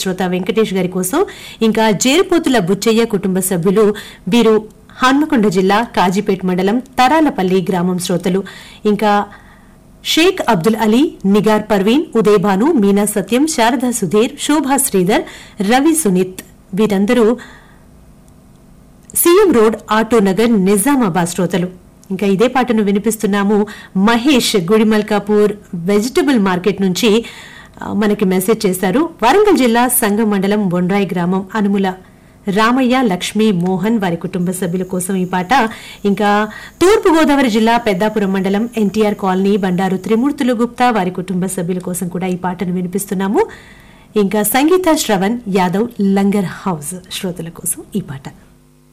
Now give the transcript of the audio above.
శ్రోత వెంకటేష్ గారి కోసం ఇంకా జేరుపోతుల బుచ్చయ్య కుటుంబ సభ్యులు వీరు హన్మకొండ జిల్లా కాజీపేట్ మండలం తరాలపల్లి గ్రామం శ్రోతలు ఇంకా షేక్ అబ్దుల్ అలీ నిగార్ పర్వీన్ ఉదయ్ భాను మీనా సత్యం శారదా సుధీర్ శోభా శ్రీధర్ రవి సునీత్ వీరందరూ CM road auto Nagar Nizamabad శ్రోతలు ఇంకా ఇదే పాటను వినిపిస్తున్నాము మహేష్ గుడిమల్కాపూర్ వెజిటబుల్ మార్కెట్ నుంచి ఆ, మనకి మెసేజ్ చేశారు వరంగల్ జిల్లా సంగం మండలం బొండ్రాయి గ్రామం అనుముల రామయ్య లక్ష్మి మోహన్ వారి కుటుంబ సభ్యుల కోసం ఈ పాట ఇంకా తూర్పు గోదావరి జిల్లా పెద్దాపురం మండలం ఎన్టీఆర్ కాలనీ బండారు త్రిమూర్తులు గుప్తా వారి కుటుంబ సభ్యుల కోసం కూడా ఈ పాటను వినిపిస్తున్నాము ఇంకా సంగీత శ్రవణ్ యాదవ్ లంగర్ హౌస్ శ్రోతల కోసం ఈ పాట